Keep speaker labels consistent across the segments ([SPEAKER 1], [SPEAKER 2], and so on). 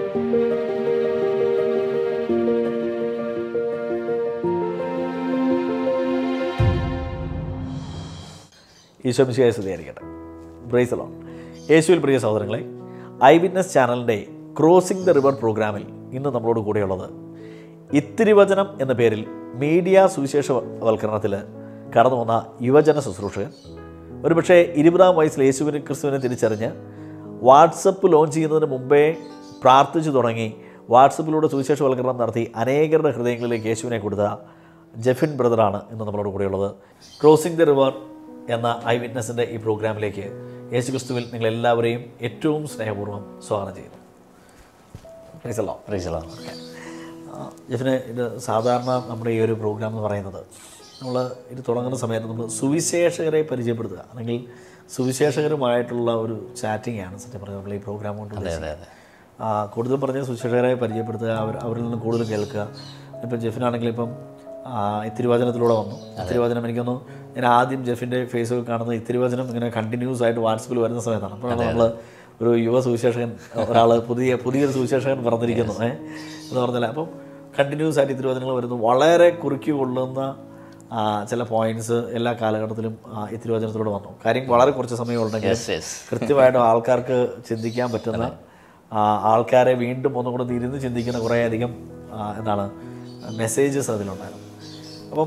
[SPEAKER 1] ഈശോ മിശിഹായ സ്തുതിയായിരിക്കട്ടെ brace loan യേശുവിൽ പ്രിയ സഹോദരങ്ങളെ ഐ വിറ്റ്നസ് ചാനലിൻ്റെ ക്രോസിംഗ് ദ റിവർ പ്രോഗ്രാമിൽ ഇന്ന് നമ്മളോട് കൂടെയുള്ളത് ഇത്തിരി വചനം എന്ന പേരിൽ മീഡിയ സുവിശേഷവൽക്കരണത്തിൽ കടന്നു വന്ന യുവജന ശുശ്രൂഷകൻ ഒരുപക്ഷെ ഇരുപതാം വയസ്സിൽ യേശുവിനെ ക്രിസ്തുവിനെ തിരിച്ചറിഞ്ഞ് വാട്സപ്പ് ലോഞ്ച് ചെയ്യുന്നതിന് മുമ്പേ പ്രാർത്ഥിച്ചു തുടങ്ങി വാട്സപ്പിലൂടെ സുവിശേഷവൽക്കരണം നടത്തി അനേകരുടെ ഹൃദയങ്ങളിലേക്ക് യേശുവിനെ കൊടുത്ത ജെഫിൻ ബ്രദറാണ് ഇന്ന് നമ്മളോട് കൂടെയുള്ളത് ക്രോസിംഗ് ദ റിവർ എന്ന ഐ വിറ്റ്നസിൻ്റെ ഈ പ്രോഗ്രാമിലേക്ക് യേശു ക്രിസ്തുവിൽ നിങ്ങളെല്ലാവരെയും ഏറ്റവും സ്നേഹപൂർവ്വം സ്വാഗതം ചെയ്യുന്നു പ്ലീസല്ലോ
[SPEAKER 2] പ്രീസലോ
[SPEAKER 1] ജെഫിന് ഇത് സാധാരണ നമ്മുടെ ഈ ഒരു പ്രോഗ്രാം എന്ന് പറയുന്നത് നമ്മൾ ഇത് തുടങ്ങുന്ന സമയത്ത് നമ്മൾ സുവിശേഷകരെ പരിചയപ്പെടുത്തുക അല്ലെങ്കിൽ സുവിശേഷകരുമായിട്ടുള്ള ഒരു ചാറ്റിംഗ് ആണ് സത്യം പറഞ്ഞാൽ നമ്മൾ ഈ പ്രോഗ്രാം കൊണ്ട് ഉദ്ദേശിക്കുന്നത്.
[SPEAKER 2] അതെ.
[SPEAKER 1] ആ, കൂടുതൽ പറഞ്ഞ സുവിശേഷകരെ പരിചയപ്പെടുത്തുക അവർ അവരിൽ നിന്ന് കൂടുതൽ കേൾക്കുക ഇപ്പം ജെഫിനാണെങ്കിൽ ഇപ്പം ആ, ഇത്തിരിവചനത്തിലൂടെ വന്നു ഇത്തിരിവചനം എനിക്കൊന്നു ഞാൻ ആദ്യം ജെഫിൻ്റെ ഫേസ്ബുക്ക് കാണുന്നത് ഇത്തിരിവചനം ഇങ്ങനെ കണ്ടിന്യൂസ് ആയിട്ട് വാട്സപ്പിൽ വരുന്ന സമയത്താണ് അപ്പോഴാണ് നമ്മൾ ഒരു യുവ സുവിശേഷകൻ ഒരാൾ പുതിയ പുതിയൊരു സുവിശേഷകൻ പറഞ്ഞിരിക്കുന്നു ഏഹ് എന്ന് പറഞ്ഞാൽ അപ്പം കണ്ടിന്യൂസ് ആയിട്ട് ഇത്തിരിവചനങ്ങൾ വരുന്നു വളരെ കുറുക്കി കൊള്ളുന്ന ആ, ചില പോയിന്റ്സ് എല്ലാ കാലഘട്ടത്തിലും ആ, ഇത്തിരിവചനത്തിലൂടെ വന്നു കാര്യം വളരെ കുറച്ച് സമയമുണ്ടെങ്കിൽ
[SPEAKER 2] യെസ് യെസ്
[SPEAKER 1] കൃത്യമായിട്ടും ആൾക്കാർക്ക് ചിന്തിക്കാൻ പറ്റുന്ന ആ, ആൾക്കാരെ വീണ്ടും ഒന്നും കൂടെ ഇരുന്ന് ചിന്തിക്കുന്ന കുറേയധികം ആ, എന്താണ് മെസ്സേജസ് അതിലുണ്ടായിരുന്നു അപ്പം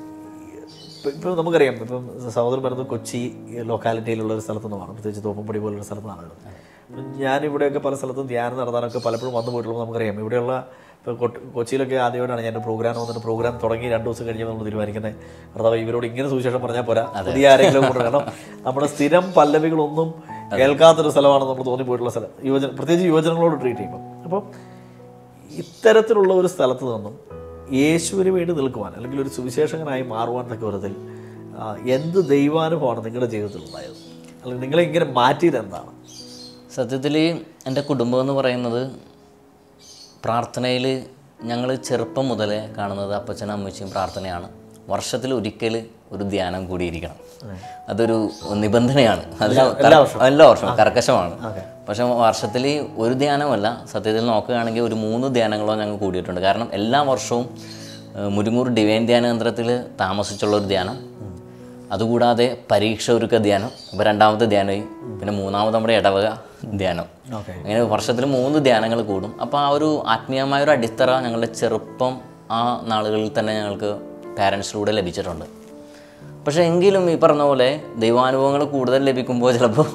[SPEAKER 1] ഇപ്പം ഇപ്പോൾ നമുക്കറിയാം ഇപ്പം സഹോദരൻ പറയുന്നത് കൊച്ചി ലൊക്കാലിറ്റിയിലുള്ള ഒരു സ്ഥലത്തു നിന്നാണ് പ്രത്യേകിച്ച് തോപ്പുംപടി പോലുള്ള സ്ഥലത്താണ് വരുന്നത് അപ്പം ഞാനിവിടെയൊക്കെ പല സ്ഥലത്തും ധ്യാനം നടത്താനൊക്കെ പലപ്പോഴും വന്നു പോയിട്ടുള്ളത് നമുക്കറിയാം ഇവിടെയുള്ള ഇപ്പോൾ കൊട്ട് കൊച്ചിയിലൊക്കെ ആദ്യമായിട്ടാണ് ഞാൻ പ്രോഗ്രാം വന്നിട്ട് പ്രോഗ്രാം തുടങ്ങി രണ്ട് ദിവസം കഴിഞ്ഞ് നമ്മൾ തീരുമാനിക്കുന്നത് കർത്താവ് ഇവരോട് ഇങ്ങനെ സുവിശേഷം പറഞ്ഞാൽ പോരാ പുതിയ ആരെങ്കിലും കൂടെ കാരണം നമ്മുടെ സ്ഥിരം പല്ലവികളൊന്നും കേൾക്കാത്തൊരു സ്ഥലമാണ് നമ്മൾ തോന്നിപ്പോയിട്ടുള്ള സ്ഥലം യുവജന പ്രത്യേകിച്ച് യുവജനങ്ങളോട് ട്രീറ്റ് ചെയ്യുമ്പോൾ അപ്പം ഇത്തരത്തിലുള്ള ഒരു സ്ഥലത്ത് നിന്നും യേശുവിന് വേണ്ടി നിൽക്കുവാൻ അല്ലെങ്കിൽ ഒരു സുവിശേഷകനായി മാറുവാൻ തക്ക വിധത്തിൽ ആ, എന്ത് ദൈവാനുഭവമാണ് നിങ്ങളുടെ ജീവിതത്തിൽ ഉണ്ടായത് അല്ലെങ്കിൽ നിങ്ങളെ ഇങ്ങനെ മാറ്റിയത് എന്താണ്
[SPEAKER 2] സത്യത്തിൽ എൻ്റെ കുടുംബം എന്ന് പറയുന്നത് പ്രാർത്ഥനയിൽ ഞങ്ങൾ ചെറുപ്പം മുതലേ കാണുന്നത് അപ്പച്ചനും അമ്മച്ചിയും പ്രാർത്ഥനയാണ് വർഷത്തിൽ ഒരിക്കൽ ഒരു ധ്യാനം കൂടിയിരിക്കണം അതൊരു നിബന്ധനയാണ് അത് എല്ലാ വർഷവും കർക്കശമാണ് പക്ഷെ വർഷത്തിൽ ഒരു ധ്യാനമല്ല സത്യത്തിൽ നോക്കുകയാണെങ്കിൽ ഒരു മൂന്ന് ധ്യാനങ്ങളോ ഞങ്ങൾ കൂടിയിട്ടുണ്ട് കാരണം എല്ലാ വർഷവും ഏഹ്, മുരുങ്ങൂർ ഡിവൈൻ ധ്യാന കേന്ദ്രത്തിൽ താമസിച്ചുള്ള ഒരു ധ്യാനം അതുകൂടാതെ പരീക്ഷ ഒരുക്ക ധ്യാനം ഇപ്പോൾ രണ്ടാമത്തെ ധ്യാനമായി പിന്നെ മൂന്നാമത് നമ്മുടെ ഇടവക ധ്യാനം
[SPEAKER 1] ഓക്കെ
[SPEAKER 2] അങ്ങനെ വർഷത്തിൽ മൂന്ന് ധ്യാനങ്ങൾ കൂടും അപ്പോൾ ആ ഒരു ആത്മീയമായ ഒരു അടിത്തറ ഞങ്ങളുടെ ചെറുപ്പം ആ നാളുകളിൽ തന്നെ ഞങ്ങൾക്ക് പാരൻസിലൂടെ ലഭിച്ചിട്ടുണ്ട് പക്ഷേ എങ്കിലും ഈ പറഞ്ഞ പോലെ ദൈവാനുഭവങ്ങൾ കൂടുതൽ ലഭിക്കുമ്പോൾ ചിലപ്പോൾ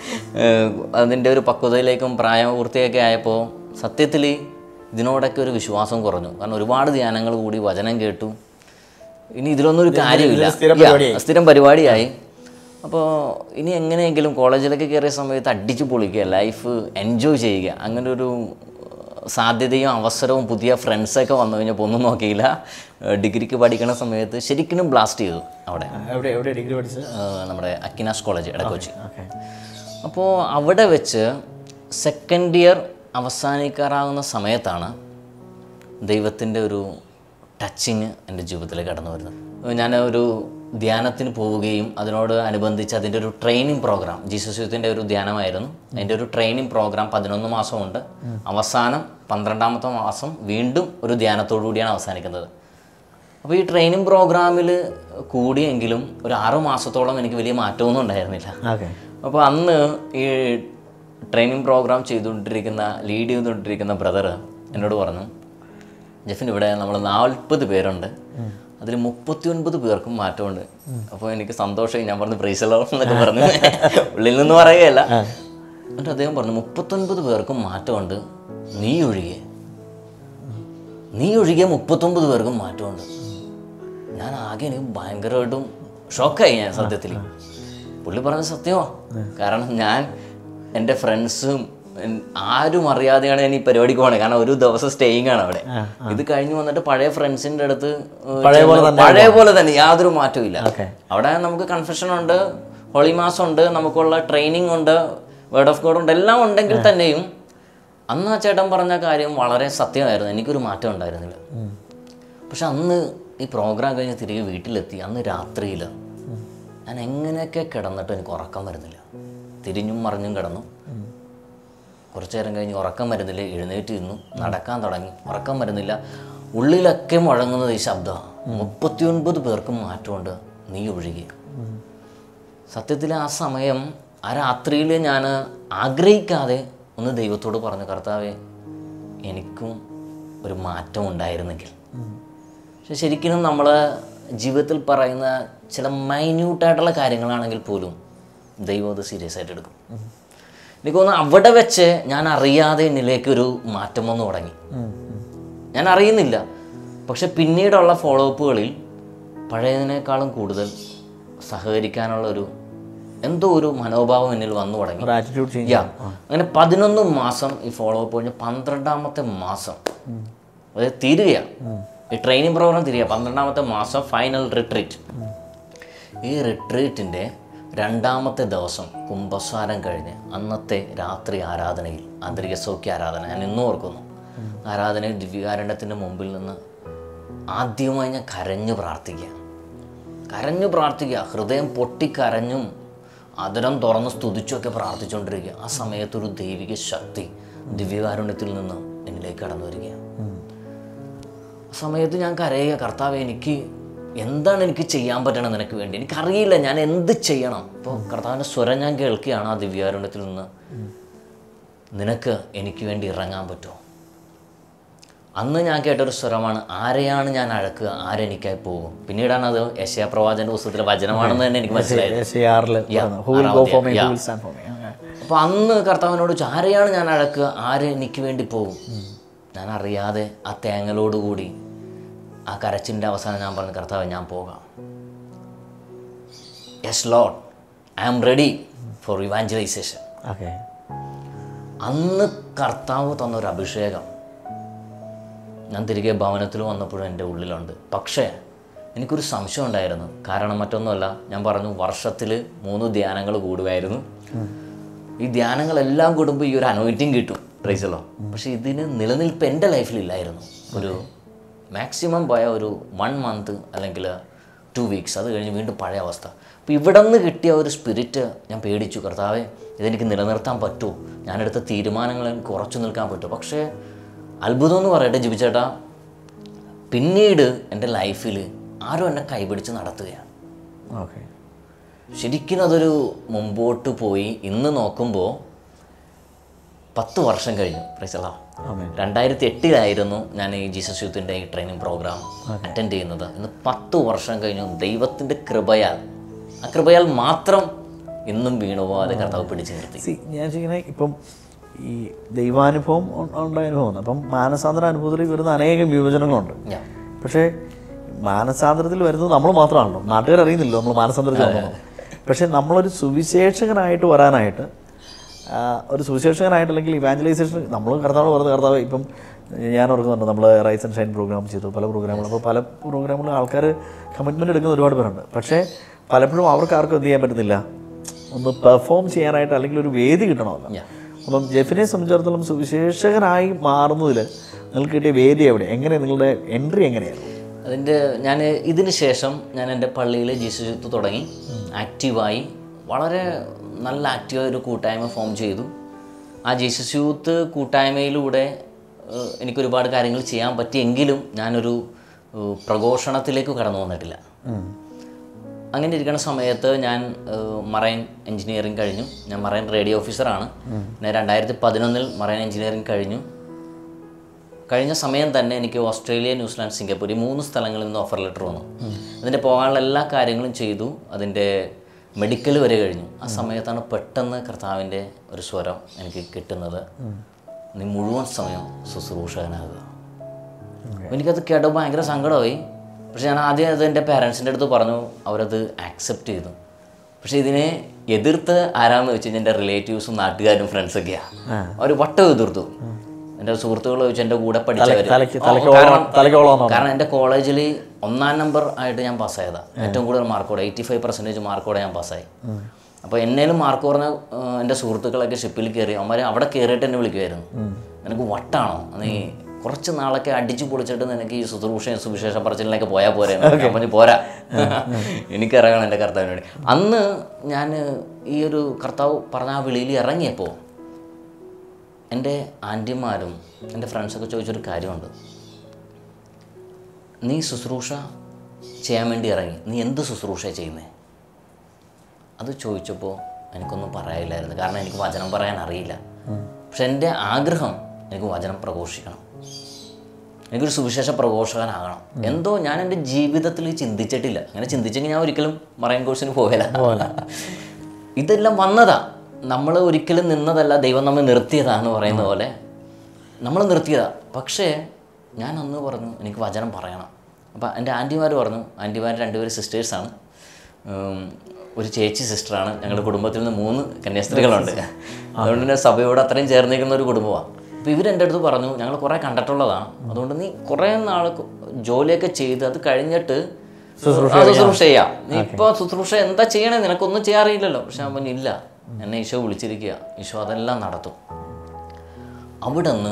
[SPEAKER 2] അതിൻ്റെ ഒരു പക്വതയിലേക്കും പ്രായപൂർത്തിയൊക്കെ ആയപ്പോൾ സത്യത്തിൽ ഇതിനോടൊക്കെ ഒരു വിശ്വാസം കുറഞ്ഞു കാരണം ഒരുപാട് ധ്യാനങ്ങൾ കൂടി വചനം കേട്ടു ഇനി ഇതിലൊന്നും ഒരു കാര്യമില്ല
[SPEAKER 1] സ്ഥിരം
[SPEAKER 2] Yeah, സ്ഥിരം പരിപാടിയായി അപ്പോൾ ഇനി എങ്ങനെയെങ്കിലും കോളേജിലൊക്കെ കയറിയ സമയത്ത് അടിച്ചു പൊളിക്കുക ലൈഫ് എൻജോയ് ചെയ്യുക അങ്ങനെ ഒരു സാധ്യതയും അവസരവും പുതിയ ഫ്രണ്ട്സൊക്കെ വന്നു കഴിഞ്ഞപ്പോൾ ഒന്നും നോക്കിയില്ല ഏഹ് ഡിഗ്രിക്ക് പഠിക്കുന്ന സമയത്ത് ശരിക്കും ബ്ലാസ്റ്റ് ചെയ്തു അവിടെ
[SPEAKER 1] എവിടെ എവിടെ ഡിഗ്രി പഠിച്ചത്
[SPEAKER 2] ഏഹ് നമ്മുടെ അക്കിനാസ് കോളേജ് ഇടക്കൊച്ചി
[SPEAKER 1] ഓക്കെ
[SPEAKER 2] അപ്പോൾ അവിടെ വെച്ച് സെക്കൻഡ് ഇയർ അവസാനിക്കാറാകുന്ന സമയത്താണ് ദൈവത്തിൻ്റെ ഒരു ടച്ചിങ് എൻ്റെ ജീവിതത്തിലേക്ക് കടന്നു വരുന്നത് ഞാൻ ഒരു ധ്യാനത്തിന് പോവുകയും അതിനോട് അനുബന്ധിച്ച് അതിൻ്റെ ഒരു ട്രെയിനിങ് പ്രോഗ്രാം ജീസസ് യൂത്തിൻ്റെ ഒരു ധ്യാനമായിരുന്നു അതിൻ്റെ ഒരു ട്രെയിനിങ് പ്രോഗ്രാം പതിനൊന്ന് മാസമുണ്ട് അവസാനം പന്ത്രണ്ടാമത്തെ മാസം വീണ്ടും ഒരു ധ്യാനത്തോടു കൂടിയാണ് അവസാനിക്കുന്നത് അപ്പോൾ ഈ ട്രെയിനിങ് പ്രോഗ്രാമിൽ കൂടിയെങ്കിലും ഒരു ആറ് മാസത്തോളം എനിക്ക് വലിയ മാറ്റമൊന്നും ഉണ്ടായിരുന്നില്ല
[SPEAKER 1] ഓക്കെ
[SPEAKER 2] അപ്പോൾ അന്ന് ഈ ട്രെയിനിങ് പ്രോഗ്രാം ചെയ്തുകൊണ്ടിരിക്കുന്ന ലീഡ് ചെയ്തുകൊണ്ടിരിക്കുന്ന ബ്രദർ എന്നോട് പറഞ്ഞു ജെഫിൻ ഇവിടെ നമ്മൾ നാൽപ്പത് പേരുണ്ട് അതിൽ മുപ്പത്തി ഒൻപത് പേർക്കും മാറ്റമുണ്ട് അപ്പോൾ എനിക്ക് സന്തോഷമായി ഞാൻ പറഞ്ഞു പ്രൈസലോ എന്നൊക്കെ പറഞ്ഞു ഉള്ളിൽ നിന്ന് പറയുകയല്ല എന്നിട്ട് അദ്ദേഹം പറഞ്ഞു മുപ്പത്തൊൻപത് പേർക്കും മാറ്റമുണ്ട് നീ ഒഴികെ നീ ഒഴികെ മുപ്പത്തൊമ്പത് പേർക്കും മാറ്റമുണ്ട് ഞാൻ ആകെ എനിക്ക് ഭയങ്കരമായിട്ടും ഷോക്കായി ഞാൻ സത്യത്തിൽ പുള്ളി പറഞ്ഞ സത്യമാണ് കാരണം ഞാൻ എൻ്റെ ഫ്രണ്ട്സും എൻ- ആരും അറിയാതെയാണ് ഞാൻ ഈ പരിപാടിക്ക് പോണത് കാരണം ഒരു ദിവസം സ്റ്റേയിങ് ആണ് അവിടെ ഇത് കഴിഞ്ഞ് വന്നിട്ട് പഴയ ഫ്രണ്ട്സിൻ്റെ അടുത്ത് ഏഹ്,
[SPEAKER 1] പഴയ പോലെ
[SPEAKER 2] ചെന്ന് പഴയ പോലെ തന്നെ യാതൊരു മാറ്റവും ഇല്ല
[SPEAKER 1] ഓക്കെ
[SPEAKER 2] അവിടെ നമുക്ക് കൺഫെഷൻ ഉണ്ട് ഹോളി മാസം ഉണ്ട് നമുക്കുള്ള ട്രെയിനിങ് ഉണ്ട് വേർഡ് ഓഫ് ഗോഡ് ഉണ്ട് എല്ലാം ഉണ്ടെങ്കിൽ തന്നെയും അന്ന് ആ ചേട്ടൻ പറഞ്ഞ കാര്യം വളരെ സത്യമായിരുന്നു എനിക്കൊരു മാറ്റം ഉണ്ടായിരുന്നില്ല പക്ഷെ അന്ന് ഈ പ്രോഗ്രാം കഴിഞ്ഞ് തിരികെ വീട്ടിലെത്തി അന്ന് രാത്രിയിൽ ഞാൻ എങ്ങനെയൊക്കെ കിടന്നിട്ട് എനിക്ക് ഉറക്കം വരുന്നില്ല തിരിഞ്ഞും മറിഞ്ഞും കിടന്നു കുറച്ചു നേരം കഴിഞ്ഞ് ഉറക്കം വരുന്നില്ല എഴുന്നേറ്റ് ഇരുന്നു നടക്കാൻ തുടങ്ങി ഉറക്കം വരുന്നില്ല ഉള്ളിലൊക്കെ മുഴങ്ങുന്നത് ഈ ശബ്ദമാണ് മുപ്പത്തിയൊൻപത് പേർക്കും മാറ്റമുണ്ട് നീ ഒഴികെ സത്യത്തിൽ ആ സമയം ആ രാത്രിയിൽ ഞാൻ ആഗ്രഹിക്കാതെ ഒന്ന് ദൈവത്തോട് പറഞ്ഞു കർത്താവേ എനിക്കും ഒരു മാറ്റം ഉണ്ടായിരുന്നെങ്കിൽ പക്ഷെ ശരിക്കും നമ്മൾ ജീവിതത്തിൽ പറയുന്ന ചില മൈന്യൂട്ടായിട്ടുള്ള കാര്യങ്ങളാണെങ്കിൽ പോലും ദൈവം അത് സീരിയസ് ആയിട്ട് എടുക്കും എനിക്ക് തോന്നുന്നു അവിടെ വെച്ച് ഞാൻ അറിയാതെ എന്നിലേക്ക് ഒരു മാറ്റം വന്നു തുടങ്ങി ഞാൻ അറിയുന്നില്ല പക്ഷെ പിന്നീടുള്ള ഫോളോ അപ്പുകളിൽ പഴയതിനേക്കാളും കൂടുതൽ സഹകരിക്കാനുള്ള ഒരു എന്തോ ഒരു മനോഭാവം എന്നിൽ വന്നു തുടങ്ങി
[SPEAKER 1] ഒരു ആറ്റിറ്റ്യൂഡ് ചേഞ്ച്
[SPEAKER 2] യാ അങ്ങനെ പതിനൊന്ന് മാസം ഈ ഫോളോ അപ്പ് കഴിഞ്ഞ് പന്ത്രണ്ടാമത്തെ മാസം അതായത് തീരുകയാണ് ഈ ട്രെയിനിങ് പ്രോഗ്രാം തീരുക പന്ത്രണ്ടാമത്തെ മാസം ഫൈനൽ റിട്രീറ്റ് ഈ റിട്രീറ്റിൻ്റെ രണ്ടാമത്തെ ദിവസം കുംഭസാരം കഴിഞ്ഞ് അന്നത്തെ രാത്രി ആരാധനയിൽ ആന്തരിക സൗഖ്യ ആരാധന ഞാൻ ഇന്നും ഓർക്കുന്നു ആരാധനയിൽ ദിവ്യകാരുണ്യത്തിൻ്റെ മുമ്പിൽ നിന്ന് ആദ്യമായി ഞാൻ കരഞ്ഞു പ്രാർത്ഥിക്കുക കരഞ്ഞു പ്രാർത്ഥിക്കുക ഹൃദയം പൊട്ടിക്കരഞ്ഞും അതിരം തുറന്ന് സ്തുതിച്ചൊക്കെ പ്രാർത്ഥിച്ചുകൊണ്ടിരിക്കുക ആ സമയത്തൊരു ദൈവിക ശക്തി ദിവ്യകാരുണ്യത്തിൽ നിന്ന് എന്നിലേക്ക് കടന്നു വരികയാണ് ആ സമയത്ത് ഞാൻ കരയുക കർത്താവ് എനിക്ക് എന്താണ് എനിക്ക് ചെയ്യാൻ പറ്റണം നിനക്ക് വേണ്ടി എനിക്കറിയില്ല ഞാൻ എന്ത് ചെയ്യണം അപ്പോൾ കർത്താവിൻ്റെ സ്വരം ഞാൻ കേൾക്കുകയാണ് ആ ദിവ്യാരുണ്യത്തിൽ നിന്ന് നിനക്ക് എനിക്ക് വേണ്ടി ഇറങ്ങാൻ പറ്റുമോ അന്ന് ഞാൻ കേട്ടൊരു സ്വരമാണ് ആരെയാണ് ഞാൻ അഴക്കുക ആരെനിക്കായി പോകും പിന്നീടാണ് അത് യശയാ പ്രവാചന്റെ പുസ്തകത്തിലെ വചനമാണെന്ന് തന്നെ എനിക്ക് മനസ്സിലായത്
[SPEAKER 1] എസ് എ ആറിൽ who will go for me who will stand for me
[SPEAKER 2] അപ്പോൾ അന്ന് കർത്താവിനോട് ചോദിച്ചു ആരെയാണ് ഞാൻ അഴക്കുക ആര് എനിക്ക് വേണ്ടി പോകും ഞാൻ അറിയാതെ ആ തേങ്ങലോടുകൂടി ആ കരച്ചിൻ്റെ അവസാനം ഞാൻ പറഞ്ഞു കർത്താവ് ഞാൻ പോകാം yes lord I am ready for evangelisation
[SPEAKER 1] okay
[SPEAKER 2] അന്ന് കർത്താവ് തന്നൊരു അഭിഷേകം ഞാൻ തിരികെ ഭവനത്തിൽ വന്നപ്പോഴും എൻ്റെ ഉള്ളിലുണ്ട് പക്ഷേ എനിക്കൊരു സംശയം ഉണ്ടായിരുന്നു കാരണം മറ്റൊന്നുമല്ല ഞാൻ പറഞ്ഞു വർഷത്തിൽ മൂന്ന് ധ്യാനങ്ങൾ കൂടുമായിരുന്നു ഈ ധ്യാനങ്ങളെല്ലാം കൂടുമ്പോൾ ഈ ഒരു അനോയിറ്റിങ് കിട്ടും പ്രൈസലോ പക്ഷേ ഇതിന് നിലനിൽപ്പ് എൻ്റെ ലൈഫിലില്ലായിരുന്നു ഒരു മാക്സിമം പോയ ഒരു വൺ മന്ത് അല്ലെങ്കിൽ ടു വീക്സ് അത് കഴിഞ്ഞ് വീണ്ടും പഴയ അവസ്ഥ അപ്പോൾ ഇവിടെ നിന്ന് കിട്ടിയ ഒരു സ്പിരിറ്റ് ഞാൻ പേടിച്ചു കർത്താവേ ഇതെനിക്ക് നിലനിർത്താൻ പറ്റുമോ ഞാനെടുത്ത തീരുമാനങ്ങൾ എനിക്ക് ഉറച്ചു നിൽക്കാൻ പറ്റുമോ പക്ഷേ അത്ഭുതം എന്ന് പറയട്ടെ ജിബിച്ചേട്ടാ പിന്നീട് എൻ്റെ ലൈഫിൽ ആരും എന്നെ കൈപിടിച്ച് നടത്തുകയാണ്
[SPEAKER 1] ഓക്കെ
[SPEAKER 2] ശരിക്കും അതൊരു മുമ്പോട്ട് പോയി ഇന്ന് നോക്കുമ്പോൾ പത്ത് വർഷം കഴിഞ്ഞു പ്രൈസലാ
[SPEAKER 1] ആമേൻ
[SPEAKER 2] രണ്ടായിരത്തി എട്ടിലായിരുന്നു ഞാൻ ഈ ജീസസ് യൂത്തിൻ്റെ ഈ ട്രെയിനിങ് പ്രോഗ്രാം അറ്റൻഡ് ചെയ്യുന്നത് ഇന്ന് പത്ത് വർഷം കഴിഞ്ഞു ദൈവത്തിൻ്റെ കൃപയാൽ ആ കൃപയാൽ മാത്രം ഇന്നും വീണുപോകാതെ കർത്താവ് പിടിച്ചു നിർത്തി
[SPEAKER 1] സി ഞാൻ ചെയ്യുന്നത് ഇപ്പം ഈ ദൈവാനുഭവം ഉ- ഉണ്ടായ അനുഭവം അപ്പം മാനസാന്തര അനുഭവത്തിൽ വരുന്ന അനേകം വിഭജനങ്ങളുണ്ട്
[SPEAKER 2] ഞാൻ
[SPEAKER 1] പക്ഷേ മാനസാന്തരത്തിൽ വരുന്നത് നമ്മൾ മാത്രമാണല്ലോ നാട്ടുകാർ അറിയുന്നില്ലല്ലോ നമ്മൾ മാനസാന്തരത്തിൽ വന്നു പക്ഷേ നമ്മളൊരു സുവിശേഷകനായിട്ട് വരാനായിട്ട് ആ, ഒരു സുവിശേഷകനായിട്ട് അല്ലെങ്കിൽ ഇവാഞ്ചലൈസേഷൻ നമ്മൾ കർത്താവ് പറഞ്ഞ കർത്താവ് ഇപ്പം ഞാൻ ഓർക്കുന്നുണ്ട് നമ്മൾ റൈസ് ആൻഡ് ഷൈൻ പ്രോഗ്രാം ചെയ്തു പല പ്രോഗ്രാമുകൾ അപ്പോൾ പല പ്രോഗ്രാമുകളും ആൾക്കാർ കമ്മിറ്റ്മെൻറ്റ് എടുക്കുന്ന ഒരുപാട് പേരുണ്ട് പക്ഷേ പലപ്പോഴും അവർക്ക് ആർക്കും എന്ത് ചെയ്യാൻ പറ്റുന്നില്ല ഒന്ന് പെർഫോം ചെയ്യാനായിട്ട് അല്ലെങ്കിൽ ഒരു വേദി കിട്ടണമല്ലോ
[SPEAKER 2] Yeah.
[SPEAKER 1] അപ്പം ജെഫിനെ സംബന്ധിച്ചിടത്തോളം സുവിശേഷകനായി മാറുന്നതിൽ നിങ്ങൾക്ക് കിട്ടിയ വേദി എവിടെ എങ്ങനെ നിങ്ങളുടെ എൻട്രി എങ്ങനെയായിരുന്നു
[SPEAKER 2] അതിൻ്റെ ഞാൻ ഇതിന് ശേഷം ഞാൻ എൻ്റെ പള്ളിയിൽ ജീസസ് യൂത്ത് തുടങ്ങി ആക്റ്റീവായി വളരെ നല്ല ആക്റ്റീവായ ഒരു കൂട്ടായ്മ ഫോം ചെയ്തു ആ ജീസസ് യൂത്ത് കൂട്ടായ്മയിലൂടെ ഏഹ്, എനിക്കൊരുപാട് കാര്യങ്ങൾ ചെയ്യാൻ പറ്റിയെങ്കിലും ഞാനൊരു ഏഹ്, പ്രഘോഷണത്തിലേക്ക് കടന്നു വന്നിട്ടില്ല അങ്ങനെ ഇരിക്കുന്ന സമയത്ത് ഞാൻ ഏഹ്, മറൈൻ എഞ്ചിനീയറിംഗ് കഴിഞ്ഞു ഞാൻ മറൈൻ റേഡിയോ ഓഫീസറാണ് ഞാൻ രണ്ടായിരത്തി പതിനൊന്നിൽ മറൈൻ എഞ്ചിനീയറിംഗ് കഴിഞ്ഞു കഴിഞ്ഞ സമയം തന്നെ എനിക്ക് ഓസ്ട്രേലിയ ന്യൂസിലാൻഡ് സിംഗപ്പൂർ ഈ മൂന്ന് സ്ഥലങ്ങളിൽ നിന്ന് ഓഫർ ലെറ്റർ വന്നു അതിൻ്റെ പോകാനുള്ള എല്ലാ കാര്യങ്ങളും ചെയ്തു അതിൻ്റെ മെഡിക്കൽ വരെ കഴിഞ്ഞു ആ സമയത്താണ് പെട്ടെന്ന് കർത്താവിൻ്റെ ഒരു സ്വരം എനിക്ക് കിട്ടുന്നത് നീ മുഴുവൻ സമയം ശുശ്രൂഷകനാകുക അപ്പോൾ എനിക്കത് കേട്ടപ്പോൾ ഭയങ്കര സങ്കടമായി പക്ഷെ ഞാൻ ആദ്യം അത് എൻ്റെ പാരൻസിൻ്റെ അടുത്ത് പറഞ്ഞു അവരത് ആക്സെപ്റ്റ് ചെയ്തു പക്ഷെ ഇതിനെ എതിർത്ത് ആരാന്ന് വെച്ച് കഴിഞ്ഞാൽ എൻ്റെ റിലേറ്റീവ്സും നാട്ടുകാരും ഫ്രണ്ട്സൊക്കെയാണ് അവർ വട്ടം എതിർത്തു എൻ്റെ സുഹൃത്തുക്കൾ വെച്ച് എൻ്റെ കൂടെ പഠിച്ചവർ
[SPEAKER 1] തലയ്ക്ക് തലയ്ക്കോളം തലയ്ക്കോളം
[SPEAKER 2] കാരണം എൻ്റെ കോളേജിൽ ഒന്നാം നമ്പർ ആയിട്ട് ഞാൻ പാസ്സായതാണ് ഏറ്റവും കൂടുതൽ മാർക്കോടെ എയ്റ്റി ഫൈവ് പെർസെൻറ്റേജ് മാർക്കോടെ ഞാൻ പാസ്സായി അപ്പോൾ എന്നേലും മാർക്ക് കുറഞ്ഞ ഏഹ്, എൻ്റെ സുഹൃത്തുക്കളൊക്കെ ഷിപ്പിൽ കയറി അവന്മാർ അവിടെ കയറിയിട്ട് എന്നെ വിളിക്കുമായിരുന്നു നിനക്ക് വട്ടാണോ നീ കുറച്ച് നാളൊക്കെ അടിച്ചു പൊളിച്ചിട്ട് നിനക്ക് ഈ ശുശ്രൂഷയും സുവിശേഷ പറച്ചിലിനൊക്കെ പോയാൽ പോരെ ഞാൻ പറഞ്ഞു പോരാ എനിക്കിറങ്ങണം എൻ്റെ കർത്താവിന് വേണ്ടി അന്ന് ഞാൻ ഈ ഒരു കർത്താവ് പറഞ്ഞ ആ വിളിയിൽ ഇറങ്ങിയപ്പോൾ എൻ്റെ ആൻറ്റിമാരും എൻ്റെ ഫ്രണ്ട്സൊക്കെ ചോദിച്ചൊരു കാര്യമുണ്ട് നീ ശുശ്രൂഷ ചെയ്യാൻ വേണ്ടി ഇറങ്ങി നീ എന്ത് ശുശ്രൂഷ ചെയ്യുന്നേ അത് ചോദിച്ചപ്പോൾ എനിക്കൊന്നും പറയാനില്ലായിരുന്നു കാരണം എനിക്ക് വചനം പറയാൻ അറിയില്ല പക്ഷെ എൻ്റെ ആഗ്രഹം എനിക്ക് വചനം പ്രഘോഷിക്കണം എനിക്കൊരു സുവിശേഷ പ്രഘോഷകനാകണം എന്തോ ഞാൻ എൻ്റെ ജീവിതത്തിൽ ചിന്തിച്ചിട്ടില്ല അങ്ങനെ ചിന്തിച്ചെങ്കിൽ ഞാൻ ഒരിക്കലും മറൈൻ കോഴ്സിന് പോകില്ല ഇതെല്ലാം വന്നതാ നമ്മൾ ഒരിക്കലും നിന്നതല്ല ദൈവം നമ്മെ നിർത്തിയതാ എന്ന് പറയുന്ന പോലെ നമ്മൾ നിർത്തിയതാ പക്ഷേ ഞാൻ അന്ന് പറഞ്ഞു എനിക്ക് വചനം പറയണം അപ്പോൾ എൻ്റെ ആൻറ്റിമാർ പറഞ്ഞു ആൻറ്റിമാർ രണ്ടുപേരും സിസ്റ്റേഴ്സാണ് ഒരു ചേച്ചി സിസ്റ്ററാണ് ഞങ്ങളുടെ കുടുംബത്തിൽ നിന്ന് മൂന്ന് കന്യാസ്ത്രീകളുണ്ട് അതുകൊണ്ട് തന്നെ സഭയോട് അത്രയും ചേർന്നിരിക്കുന്ന ഒരു കുടുംബമാണ് അപ്പോൾ ഇവരെൻ്റെ അടുത്ത് പറഞ്ഞു ഞങ്ങൾ കുറേ കണ്ടിട്ടുള്ളതാണ് അതുകൊണ്ട് നീ കുറേ നാൾ ജോലിയൊക്കെ ചെയ്ത് അത് കഴിഞ്ഞിട്ട് ആ, ശുശ്രൂഷ ചെയ്യാം നീ ഇപ്പോൾ ശുശ്രൂഷ എന്താ ചെയ്യണേ നിനക്കൊന്നും ചെയ്യാറില്ലല്ലോ പക്ഷെ അവൻ ഇല്ല എന്നെ ഈശോ വിളിച്ചിരിക്കുക ഈശോ അതെല്ലാം നടത്തും അവിടെ നിന്ന്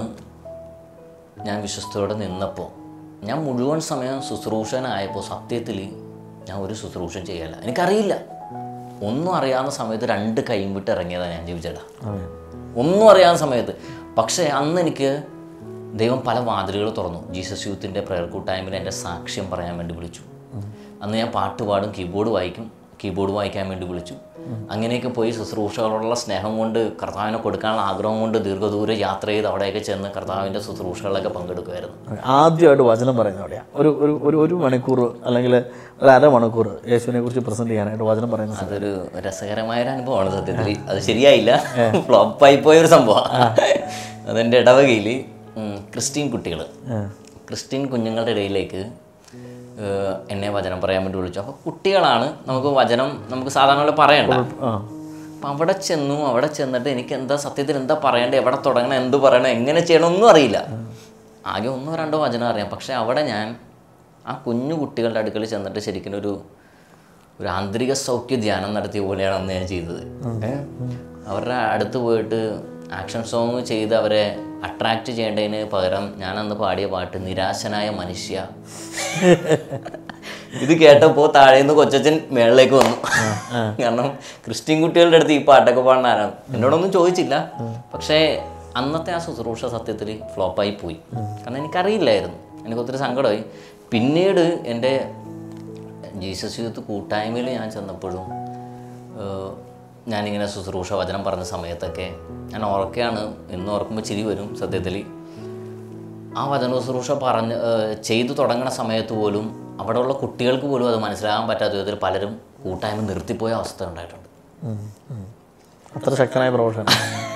[SPEAKER 2] ഞാൻ വിശ്വസ്തയോടെ നിന്നപ്പോൾ ഞാൻ മുഴുവൻ സമയം ശുശ്രൂഷനായപ്പോൾ സത്യത്തിൽ ഞാൻ ഒരു ശുശ്രൂഷ ചെയ്യല്ല എനിക്കറിയില്ല ഒന്നും അറിയാവുന്ന സമയത്ത് രണ്ട് കൈയും വിട്ട് ഇറങ്ങിയതാണ് ഞാൻ ജീവിച്ചേട്ടാ ഒന്നും അറിയാവുന്ന സമയത്ത് പക്ഷേ അന്ന് എനിക്ക് ദൈവം പല വാതിലുകൾ തുറന്നു ജീസസ് യൂത്തിൻ്റെ പ്രയർ കൂട്ടായ്മയിൽ എൻ്റെ സാക്ഷ്യം പറയാൻ വേണ്ടി വിളിച്ചു അന്ന് ഞാൻ പാട്ട് പാടും കീബോർഡ് വായിക്കും കീബോർഡ് വായിക്കാൻ വേണ്ടി വിളിച്ചു അങ്ങനെയൊക്കെ പോയി ശുശ്രൂഷകളോടുള്ള സ്നേഹം കൊണ്ട് കർത്താവിനെ കൊടുക്കാനുള്ള ആഗ്രഹം കൊണ്ട് ദീർഘദൂര യാത്ര ചെയ്ത് അവിടെയൊക്കെ ചെന്ന് കർത്താവിൻ്റെ ശുശ്രൂഷകളിലൊക്കെ പങ്കെടുക്കുമായിരുന്നു
[SPEAKER 1] ആദ്യമായിട്ട് വചനം പറയുന്നത് അവിടെയാണ് ഒരു ഒരു ഒരു ഒരു മണിക്കൂർ അല്ലെങ്കിൽ ഒരു അരമണിക്കൂർ യേശുവിനെ കുറിച്ച് പ്രസന്റ് ചെയ്യാനായിട്ട് വചനം പറയുന്നത്
[SPEAKER 2] അതൊരു രസകരമായ ഒരു അനുഭവമാണ് സത്യത്തിൽ അത് ശരിയായില്ല ഫ്ലോപ്പായി പോയ ഒരു സംഭവമാണ് അതെൻ്റെ ഇടവകയിൽ ക്രിസ്ത്യൻ കുട്ടികൾ ക്രിസ്ത്യൻ കുഞ്ഞുങ്ങളുടെ ഇടയിലേക്ക് ഏഹ്, എന്നെ വചനം പറയാൻ വേണ്ടി വിളിച്ചു അപ്പോൾ കുട്ടികളാണ് നമുക്ക് വചനം നമുക്ക് സാധാരണ പോലെ പറയണ്ട
[SPEAKER 1] ആ
[SPEAKER 2] അപ്പം അവിടെ ചെന്നു അവിടെ ചെന്നിട്ട് എനിക്ക് എന്താ സത്യത്തിൽ എന്താ പറയണ്ടേ എവിടെ തുടങ്ങണം എന്ത് പറയണം എങ്ങനെ ചെയ്യണം ഒന്നും അറിയില്ല ആകെ ഒന്നോ രണ്ടോ വചനം അറിയാം പക്ഷേ അവിടെ ഞാൻ ആ കുഞ്ഞു കുട്ടികളുടെ അടുക്കൽ ചെന്നിട്ട് ശരിക്കും ഒരു ഒരു ആന്തരിക സൗഖ്യ ധ്യാനം നടത്തിയ പോലെയാണ് അന്ന് ഞാൻ ചെയ്തത് ഏ? അവരുടെ അടുത്ത് പോയിട്ട് ആക്ഷൻ സോങ് ചെയ്ത് അവരെ അട്രാക്റ്റ് ചെയ്യേണ്ടതിന് പകരം ഞാൻ അന്ന് പാടിയ പാട്ട് നിരാശനായ മനുഷ്യ ഇത് കേട്ടപ്പോൾ താഴേന്ന് കൊച്ചച്ഛൻ മേളിലേക്ക് വന്നു കാരണം ക്രിസ്ത്യൻ കുട്ടികളുടെ അടുത്ത് ഈ പാട്ടൊക്കെ പാടുന്ന ആരാണ് എന്നോടൊന്നും ചോദിച്ചില്ല പക്ഷേ അന്നത്തെ ആ ശുശ്രൂഷ സത്യത്തിൽ ഫ്ലോപ്പായി പോയി കാരണം എനിക്കറിയില്ലായിരുന്നു എനിക്ക് ഒത്തിരി സങ്കടമായി പിന്നീട് എൻ്റെ ജീസസ് യൂത്ത് കൂട്ടായ്മയിൽ ഞാൻ ചെന്നപ്പോഴും ഏഹ്, ഞാനിങ്ങനെ ശുശ്രൂഷ വചനം പറഞ്ഞ സമയത്തൊക്കെ ഞാൻ ഓർക്കുകയാണ് ഇന്ന് ഓർക്കുമ്പോൾ ചിരി വരും സത്യത്തിൽ ആ വചന ശുശ്രൂഷ പറഞ്ഞ് ഏഹ്, ചെയ്തു തുടങ്ങുന്ന സമയത്ത് പോലും അവിടെയുള്ള കുട്ടികൾക്ക് പോലും അത് മനസ്സിലാകാൻ പറ്റാത്ത വിധത്തിൽ പലരും കൂട്ടായ്മ നിർത്തിപ്പോയ അവസ്ഥ ഉണ്ടായിട്ടുണ്ട്
[SPEAKER 1] ഉം, ഉം. അത്ര ശക്തനായ പ്രൊഫഷൻ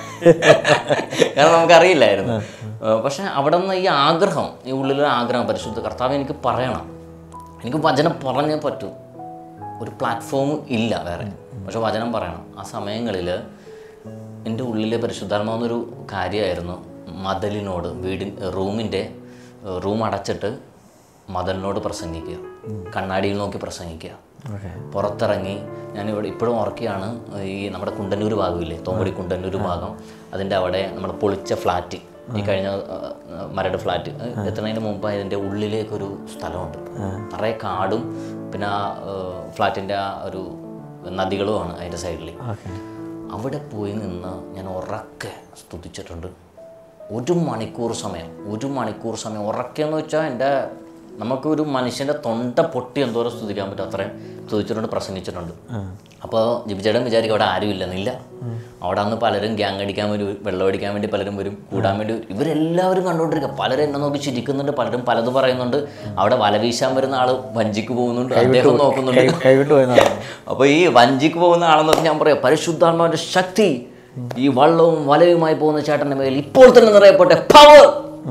[SPEAKER 2] കാരണം നമുക്കറിയില്ലായിരുന്നു ഏഹ്, പക്ഷേ അവിടെ നിന്ന് ഈ ആഗ്രഹം ഈ ഉള്ളിലൊരു ആഗ്രഹം പരിശുദ്ധ കർത്താവ് എനിക്ക് പറയണം എനിക്ക് വചനം പറഞ്ഞേ പറ്റൂ ഒരു പ്ലാറ്റ്ഫോം ഇല്ല വേറെ പക്ഷെ വചനം പറയണം ആ സമയങ്ങളിൽ എൻ്റെ ഉള്ളിലെ പരിശുദ്ധാത്മാവെന്നൊരു കാര്യമായിരുന്നു മതലിനോട് വീടിൻ റൂമിൻ്റെ റൂം അടച്ചിട്ട് മതലിനോട് പ്രസംഗിക്കുക കണ്ണാടിയിൽ നോക്കി പ്രസംഗിക്കുക
[SPEAKER 1] ഓക്കെ
[SPEAKER 2] പുറത്തിറങ്ങി ഞാനിവിടെ ഇപ്പോഴും ഓർക്കുകയാണ് ഈ നമ്മുടെ കുണ്ടന്നൂർ ഭാഗമില്ലേ തോമ്പടി കുണ്ടന്നൂർ ഭാഗം അതിൻ്റെ അവിടെ നമ്മുടെ പൊളിച്ച ഫ്ലാറ്റ് ഈ കഴിഞ്ഞ ആ, മരട് ഫ്ലാറ്റ് എത്തുന്നതിന് മുമ്പ് അതിൻ്റെ ഉള്ളിലേക്കൊരു സ്ഥലമുണ്ട് നിറയെ കാടും പിന്നെ ആ ഫ്ലാറ്റിൻ്റെ ആ ഒരു നദികളുമാണ് അതിൻ്റെ സൈഡിൽ
[SPEAKER 1] ഓക്കെ
[SPEAKER 2] അവിടെ പോയി നിന്ന് ഞാൻ ഉറക്കെ സ്തുതിച്ചിട്ടുണ്ട് ഒരു മണിക്കൂർ സമയം ഒരു മണിക്കൂർ സമയം ഉറക്കെന്ന് വെച്ചാൽ എൻ്റെ നമുക്കൊരു മനുഷ്യൻ്റെ തൊണ്ട പൊട്ടി എന്തോരം സ്തുതിക്കാൻ പറ്റും അത്രയും സ്തുതിച്ചിട്ടുണ്ട് പ്രസംഗിച്ചിട്ടുണ്ട് അപ്പോൾ ജിബിച്ചേട്ടൻ വിചാരിക്കും അവിടെ ആരും ഇല്ലെന്നില്ല അവിടെ അന്ന് പലരും ഗ്യാങ് അടിക്കാൻ വേണ്ടി വരും, വെള്ളം അടിക്കാൻ വേണ്ടി പലരും വരും കൂടാൻ വേണ്ടി വരും ഇവരെല്ലാവരും കണ്ടുകൊണ്ടിരിക്കുക പലരും എന്നെ നോക്കി ചിരിക്കുന്നുണ്ട് പലരും പലത് പറയുന്നുണ്ട് അവിടെ വല വീശാൻ വരുന്ന ആൾ വഞ്ചിക്ക് പോകുന്നുണ്ട് അദ്ദേഹം നോക്കുന്നുണ്ട്
[SPEAKER 1] കൈ- കൈവിട്ട് പോയെന്നാണ്
[SPEAKER 2] അപ്പോൾ ഈ വഞ്ചിക്ക് പോകുന്ന ആളെന്ന് ഞാൻ പറയാം പരിശുദ്ധാത്മാവിന്റെ ശക്തി ഈ വള്ളവും വലയുമായി പോകുന്ന ചേട്ടന്റെ മേൽ ഇപ്പോൾ തന്നെ നിറയപ്പെട്ടെ പവർ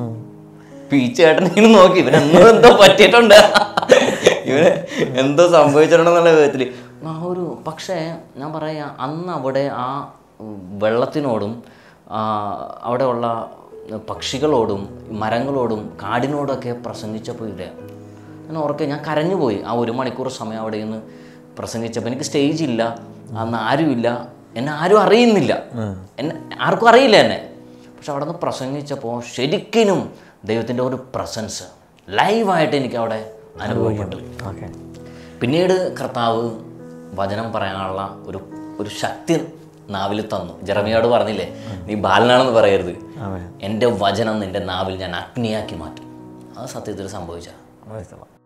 [SPEAKER 2] ഈ ചേട്ടൻ ഇങ്ങനെ നോക്കി ഇവൻ എന്തോ എന്തോ പറ്റിയിട്ടുണ്ട് ഇവന് എന്തോ സംഭവിച്ചിട്ടുണ്ടെന്നുള്ള വിധത്തിൽ ആ ഒരു പക്ഷേ ഞാൻ പറയാ അന്ന് അവിടെ ആ വെള്ളത്തിനോടും ആ, അവിടെയുള്ള പക്ഷികളോടും മരങ്ങളോടും കാടിനോടൊക്കെ പ്രസംഗിച്ചപ്പോൾ ഇല്ലേ ഞാൻ ഓർക്കെ ഞാൻ കരഞ്ഞുപോയി ആ ഒരു മണിക്കൂർ സമയം അവിടെ നിന്ന് പ്രസംഗിച്ചപ്പോൾ എനിക്ക് സ്റ്റേജ് ഇല്ല അന്ന് ആരുമില്ല എന്നെ ആരും അറിയുന്നില്ല എന്നെ ആർക്കും അറിയില്ല എന്നെ പക്ഷെ അവിടെ നിന്ന് പ്രസംഗിച്ചപ്പോൾ ശരിക്കിനും ദൈവത്തിൻ്റെ ഒരു പ്രസൻസ് ലൈവായിട്ട് എനിക്ക് അവിടെ അനുഭവപ്പെട്ടു
[SPEAKER 1] ഓക്കെ
[SPEAKER 2] പിന്നീട് കർത്താവ് വചനം പറയാനുള്ള ഒരു ഒരു ശക്തി നാവിൽ തന്നു ജെറമിയോട് പറഞ്ഞില്ലേ നീ ബാലനാണെന്ന് പറയരുത്
[SPEAKER 1] ആമേ
[SPEAKER 2] എൻ്റെ വചനം നിന്റെ നാവിൽ ഞാൻ അഗ്നിയാക്കി മാറ്റും അത് സത്യത്തിൽ സംഭവിച്ച
[SPEAKER 1] മനസ്സിലാവും